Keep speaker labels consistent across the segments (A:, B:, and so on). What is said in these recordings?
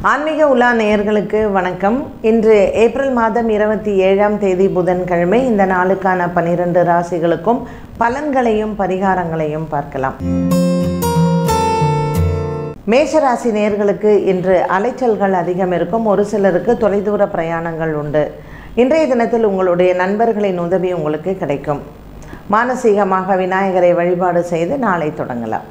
A: ஆன்மீக உலா நேயர்களுக்கு வணக்கம் இன்று ஏப்ரல் மாதம் இருபத்தி ஏழாம் தேதி புதன்கிழமை இந்த நாளுக்கான பனிரெண்டு ராசிகளுக்கும் பலன்களையும் பரிகாரங்களையும் பார்க்கலாம் மேஷராசி நேயர்களுக்கு இன்று அலைச்சல்கள் அதிகம் இருக்கும் ஒரு சிலருக்கு தொலைதூர பிரயாணங்கள் உண்டு இன்றைய தினத்தில் உங்களுடைய நண்பர்களின் உதவி உங்களுக்கு கிடைக்கும் மானசீகமாக விநாயகரை வழிபாடு செய்து நாளை தொடங்கலாம்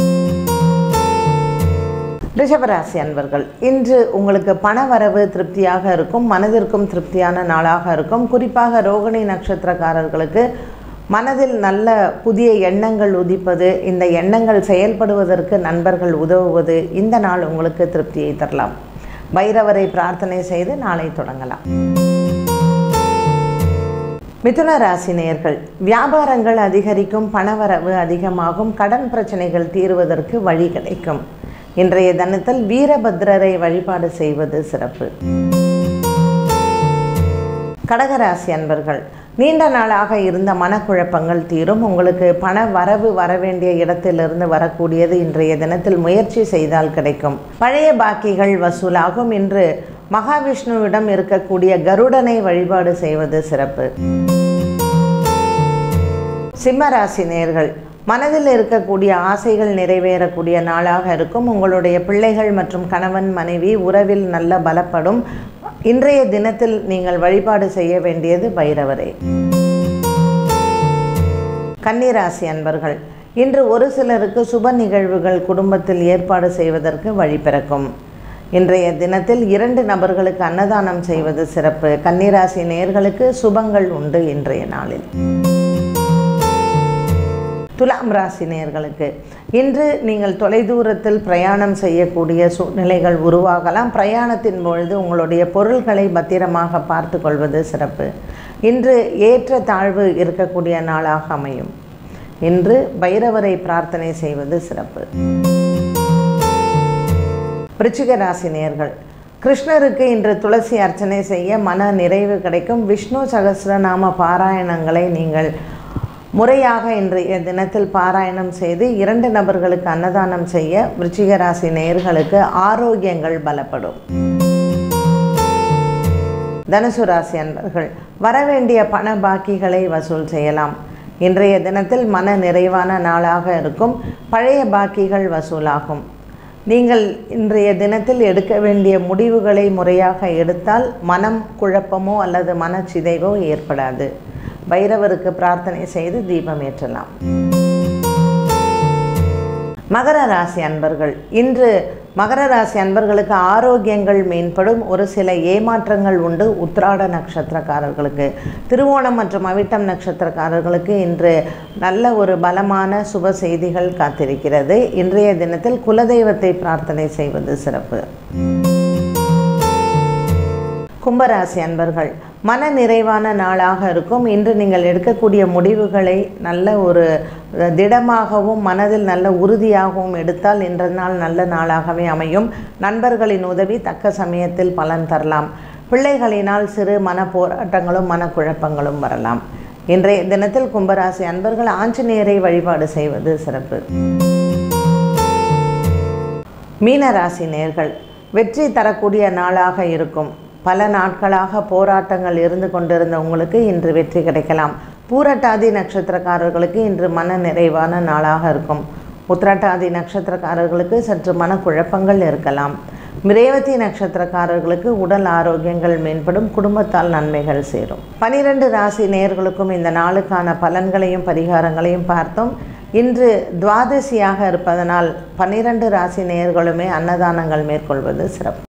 A: ரிஷபராசி அன்பர்கள் இன்று உங்களுக்கு பணவரவு திருப்தியாக இருக்கும் மனதிற்கும் திருப்தியான நாளாக இருக்கும் குறிப்பாக ரோகிணி நட்சத்திரக்காரர்களுக்கு மனதில் நல்ல புதிய எண்ணங்கள் உதிப்பது இந்த எண்ணங்கள் செயல்படுவதற்கு நண்பர்கள் உதவுவது இந்த நாள் உங்களுக்கு திருப்தியை தரலாம் பைரவரை பிரார்த்தனை செய்து நாளை தொடங்கலாம் மிதுன ராசி நேயர்கள் வியாபாரங்கள் அதிகரிக்கும் பணவரவு அதிகமாகும் கடன் பிரச்சனைகள் தீர்வதற்கு வழி கிடைக்கும் இன்றைய தினத்தில் வீரபத்ரரை வழிபாடு செய்வது சிறப்பு கடகராசி அன்பர்கள் நீண்ட நாளாக இருந்த மனக்குழப்பங்கள் தீரும் உங்களுக்கு பண வரவு வரவேண்டிய இடத்திலிருந்து வரக்கூடியது இன்றைய தினத்தில் முயற்சி செய்தால் கிடைக்கும் பழைய பாக்கிகள் வசூலாகும் இன்று மகாவிஷ்ணுவிடம் இருக்கக்கூடிய கருடனை வழிபாடு செய்வது சிறப்பு சிம்மராசி நேர்கள் மனதில் இருக்கக்கூடிய ஆசைகள் நிறைவேறக்கூடிய நாளாக இருக்கும் உங்களுடைய பிள்ளைகள் மற்றும் கணவன் மனைவி உறவில் நல்ல பலப்படும் இன்றைய தினத்தில் நீங்கள் வழிபாடு செய்ய வேண்டியது பைரவரே கன்னிராசி அன்பர்கள் இன்று ஒரு சிலருக்கு சுப நிகழ்வுகள் குடும்பத்தில் ஏற்பாடு செய்வதற்கு வழி பிறக்கும் இன்றைய தினத்தில் இரண்டு நபர்களுக்கு அன்னதானம் செய்வது சிறப்பு கன்னிராசி நேர்களுக்கு சுபங்கள் உண்டு இன்றைய நாளில் துலாம் ராசி நேயர்களுக்கு இன்று நீங்கள் தொலைதூரத்தில் பிரயாணம் செய்யக்கூடிய சூழ்நிலைகள் உருவாகலாம் பிரயாணத்தின் பொழுது உங்களுடைய பொருள்களை பத்திரமாக பார்த்து கொள்வது சிறப்பு இன்று ஏற்ற தாழ்வு இருக்கக்கூடிய நாளாக அமையும் இன்று பைரவரை பிரார்த்தனை செய்வது சிறப்பு விருச்சிக ராசி நேயர்கள் கிருஷ்ணருக்கு இன்று துளசி அர்ச்சனை செய்ய மன நிறைவு கிடைக்கும் விஷ்ணு சகசிரநாம பாராயணங்களை நீங்கள் முறையாக இன்றைய தினத்தில் பாராயணம் செய்து இரண்டு நபர்களுக்கு அன்னதானம் செய்ய விருச்சிக ராசி நேயர்களுக்கு ஆரோக்கியங்கள் பலப்படும் தனுசு ராசி அன்பர்கள் வரவேண்டிய பண பாக்கிகளை வசூல் செய்யலாம் இன்றைய தினத்தில் மன நிறைவான நாளாக இருக்கும் பழைய பாக்கிகள் வசூலாகும் நீங்கள் இன்றைய தினத்தில் எடுக்க வேண்டிய முடிவுகளை முறையாக எடுத்தால் மனம் குழப்பமோ அல்லது மனச்சிதைவோ ஏற்படாது பைரவருக்கு பிரார்த்தனை செய்து தீபம் ஏற்றலாம் மகர ராசி அன்பர்கள் இன்று மகர ராசி அன்பர்களுக்கு ஆரோக்கியங்கள் மேம்படும் ஒரு சில ஏமாற்றங்கள் உண்டு உத்ராட நட்சத்திரக்காரர்களுக்கு திருவோணம் மற்றும் அவிட்டம் நட்சத்திரக்காரர்களுக்கு இன்று நல்ல ஒரு பலமான சுப செய்திகள் காத்திருக்கிறது இன்றைய தினத்தில் குலதெய்வத்தை பிரார்த்தனை செய்வது சிறப்பு கும்பராசி அன்பர்கள் மன நிறைவான நாளாக இருக்கும் இன்று நீங்கள் எடுக்கக்கூடிய முடிவுகளை நல்ல ஒரு திடமாகவும் மனதில் நல்ல உறுதியாகவும் எடுத்தால் இன்ற நாள் நல்ல நாளாகவே அமையும் நண்பர்களின் உதவி தக்க சமயத்தில் பலன் தரலாம் பிள்ளைகளினால் சிறு மன போராட்டங்களும் மனக்குழப்பங்களும் வரலாம் இன்றைய தினத்தில் கும்பராசி அன்பர்கள் ஆஞ்சநேயரை வழிபாடு செய்வது சிறப்பு மீனராசி நேர்கள் வெற்றி தரக்கூடிய நாளாக இருக்கும் பல நாட்களாக போராட்டங்கள் இருந்து கொண்டிருந்த உங்களுக்கு இன்று வெற்றி கிடைக்கலாம் பூரட்டாதி நட்சத்திரக்காரர்களுக்கு இன்று மன நிறைவான நாளாக இருக்கும் உத்திரட்டாதி நட்சத்திரக்காரர்களுக்கு சற்று மனக்குழப்பங்கள் இருக்கலாம் மிரேவதி நட்சத்திரக்காரர்களுக்கு உடல் ஆரோக்கியங்கள் மேம்படும் குடும்பத்தால் நன்மைகள் சேரும் பனிரெண்டு ராசி நேர்களுக்கும் இந்த நாளுக்கான பலன்களையும் பரிகாரங்களையும் பார்த்தோம் இன்று துவாதசியாக இருப்பதனால் பன்னிரண்டு ராசி நேயர்களுமே அன்னதானங்கள் மேற்கொள்வது சிறப்பு